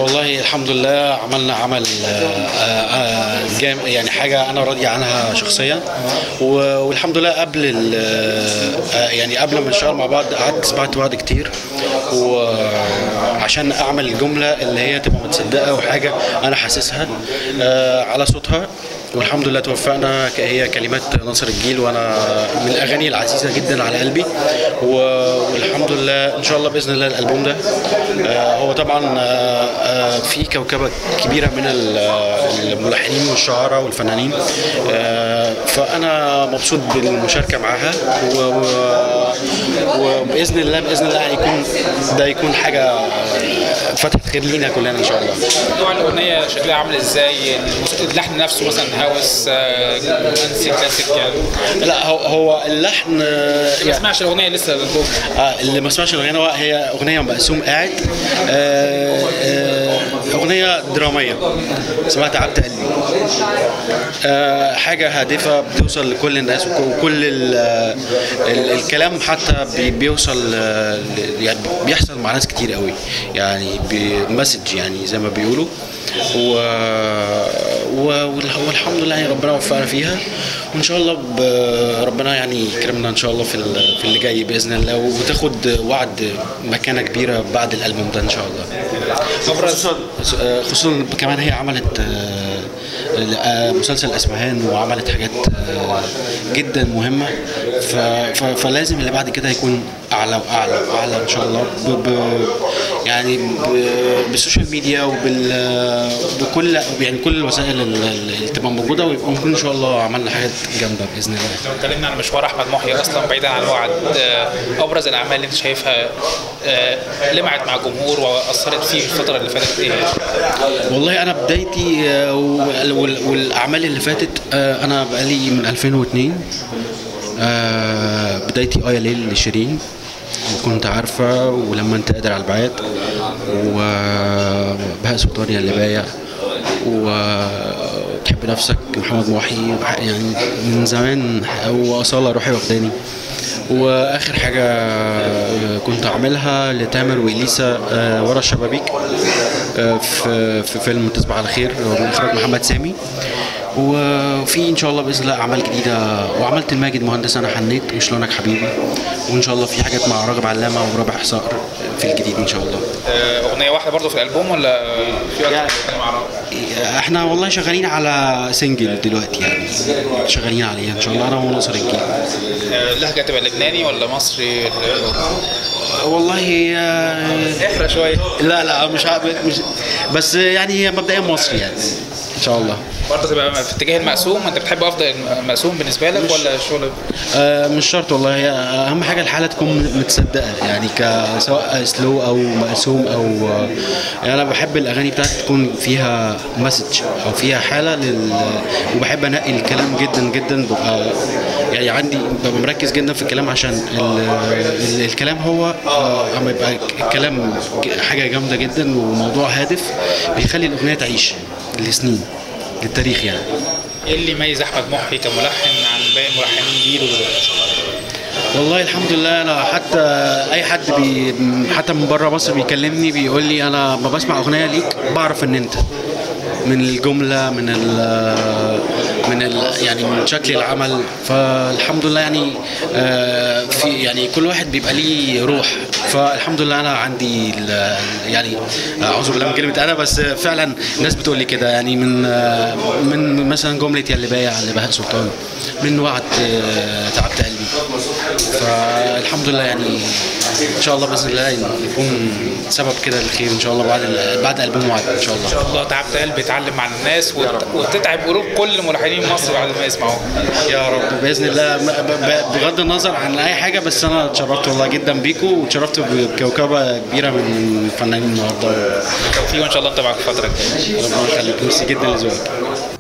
والله الحمد لله عملنا عمل آه، آه، جام يعني حاجه انا راضي عنها شخصيا و- والحمد لله قبل ال- آه، يعني قبل ما نشتغل مع بعض قعدت سمعت بعض كتير وعشان اعمل الجمله اللي هي تبقى متصدقه وحاجه انا حاسسها آه، على صوتها والحمد لله توفقنا ك- هي كلمات ناصر الجيل وانا من الاغاني العزيزه جدا على قلبي و- والحمد لله ان شاء الله باذن الله الالبوم ده آه، هو طبعا آه، آه، في كوكبه كبيره من ال- الملحنين والشعراء والفنانين آه، فانا مبسوط بالمشاركه معاها و- و- وباذن الله باذن الله هيكون ده يكون حاجه فتحه خير لينا كلنا ان شاء الله نوع الاغنيه شكلها عامل ازاي الموسيقى- اللحن نفسه مثلا هاوس آه، رومانسي كلاسيك يعني لا هو هو اللحن آه، ما يعني سمعش الاغنيه لسه الالبوم آه اللي ما سمعش الاغنيه هو- هي اغنيه مقسوم قاعد آه آه اغنيه دراميه اسمها تعبت قلبي آه حاجه هادفه بتوصل لكل الناس وك- وكل ال ال الكلام حتى بي- بيوصل آه، ل- يعني بيحصل مع ناس كتير قوي يعني بمسج يعني زي ما بيقولوا و... و... والح- والحمد لله يعني ربنا وفقنا فيها وان شاء الله ب... ربنا يعني يكرمنا ان شاء الله في ال... في اللي جاي باذن الله وتاخد وعد مكانه كبيره بعد الالبوم ده ان شاء الله ابرز آه، خصوصا كمان هي عملت آه، آه، مسلسل اسمهان وعملت حاجات آه، جدا مهمه ف... ف... فلازم اللي بعد كده يكون اعلى واعلى واعلى ان شاء الله ب... ب... يعني ب... بالسوشيال ميديا وبال بكل يعني كل الوسائل اللي اللي تبقى موجوده ونكون ان شاء الله عملنا حاجات جامده باذن الله لو اتكلمنا عن مشوار احمد محي اصلا بعيدا عن الوعد آه، ابرز الاعمال اللي انت شايفها آه، لمعت مع الجمهور واثرت فيه الفتره اللي فاتت ايه والله انا بدايتي آه، وال- وال- والاعمال اللي فاتت آه، انا بقالي من 2002 آه، بدايتي اه يا ليل لشيرين وكنت عارفة ولما انت قادر على البعاد وبهاء سلطان يا اللي بايع وتحب نفسك محمد محي بح- يعني من زمان وأصالة روحي واخداني واخر حاجه كنت اعملها لتامر واليسا آه، ورا الشبابيك آه، في في فيلم تصبح على خير من اخراج محمد سامي وفي ان شاء الله باذن الله اعمال جديده وعملت الماجد مهندس انا حنيت مش لونك حبيبي وان شاء الله في حاجات مع راغب علامه ورابح صقر في الجديد ان شاء الله آه، اغنيه واحده برضه في الالبوم ولا في يعني- اكتر مع بعض؟ احنا والله شغالين على سنجل دلوقتي يعني شغالين عليه ان شاء الله انا وناصر الجيل آه، اللهجه تبقى لبناني ولا مصري والله آه، احرق شويه لا لا مش ع- مش بس يعني هي مبدئيا مصري يعني ان شاء الله برضه تبقى في اتجاه المقسوم انت بتحب افضل المقسوم بالنسبه لك ولا الشغل آه مش شرط والله هي اهم حاجه الحاله تكون متصدقه يعني ك سواء سلو او مقسوم او يعني انا بحب الاغاني بتاعتي تكون فيها مسج او فيها حاله لل وبحب انقي الكلام جدا جدا ببقى يعني عندي ببقى مركز جدا في الكلام عشان ال... ال... الكلام هو آه، اما يبقى الكلام ج- حاجه جامده جدا وموضوع هادف بيخلي الاغنيه تعيش لسنين للتاريخ يعني ايه اللي يميز احمد محي كملحن عن باقي ملحنين جيله دلوقتي؟ والله الحمد لله انا حتى اي حد بي حتى من بره مصر بيكلمني بيقول لي انا ما بسمع اغنيه ليك بعرف ان انت من الجمله من ال من ال يعني من شكل العمل فالحمد لله يعني آه، في يعني كل واحد بيبقى ليه روح فالحمد لله انا عندي ال- يعني اعوذ بالله من كلمه انا بس فعلا الناس بتقول لي كده يعني من آه، من مثلا جمله يا اللي بايع لبهاء سلطان من وعد آه، تعبت قلبي فالحمد لله يعني ان شاء الله باذن الله يكون سبب كده الخير ان شاء الله بعد ال- بعد البوم وعد ان شاء الله ان شاء الله تعبت قلب يتعلم مع الناس وت- وتتعب قلوب كل ملحنين مصر بعد ما يسمعوه يا رب باذن الله م- ب- ب- بغض النظر عن اي حاجه بس انا اتشرفت والله جدا بيكم واتشرفت بكوكبه كبيره من الفنانين النهارده توفيق وان شاء الله انت معاك الفتره الجايه ربنا يخليك ميرسي جدا لذوقك